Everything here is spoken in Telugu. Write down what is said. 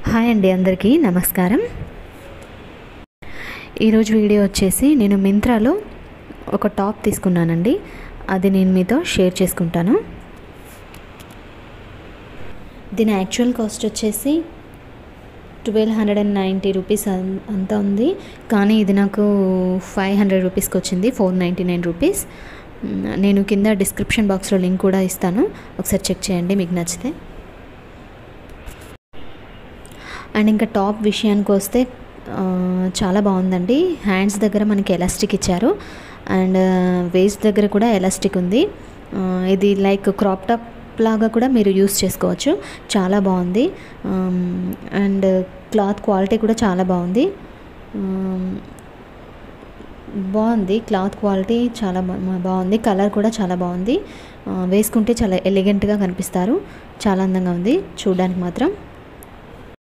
హాయ్ అండి అందరికీ నమస్కారం ఈరోజు వీడియో వచ్చేసి నేను మింత్రాలో ఒక టాప్ తీసుకున్నానండి అది నేను మీతో షేర్ చేసుకుంటాను దీని యాక్చువల్ కాస్ట్ వచ్చేసి twelve hundred and ninety rupees అంతా ఉంది కానీ ఇది నాకు ఫైవ్ హండ్రెడ్ రూపీస్కి వచ్చింది ఫోర్ నైంటీ నైన్ రూపీస్ నేను కింద డిస్క్రిప్షన్ బాక్స్లో లింక్ కూడా ఇస్తాను ఒకసారి చెక్ చేయండి మీకు నచ్చితే అండ్ ఇంకా టాప్ విషయానికి వస్తే ఆ, చాలా బాగుందండి హ్యాండ్స్ దగ్గర మనకి ఎలాస్టిక్ ఇచ్చారు అండ్ వేస్ట్ దగ్గర కూడా ఎలాస్టిక్ ఉంది ఆ, ఇది లైక్ క్రాప్ టాప్ లాగా కూడా మీరు యూస్ చేసుకోవచ్చు చాలా బాగుంది ఆమ్, అండ్ క్లాత్ క్వాలిటీ కూడా చాలా బాగుంది ఆమ్, బాగుంది క్లాత్ క్వాలిటీ చాలా బా- బాగుంది కలర్ కూడా చాలా బాగుంది ఆ, వేసుకుంటే చాలా ఎలిగెంట్గా కనిపిస్తారు చాలా అందంగా ఉంది చూడడానికి మాత్రం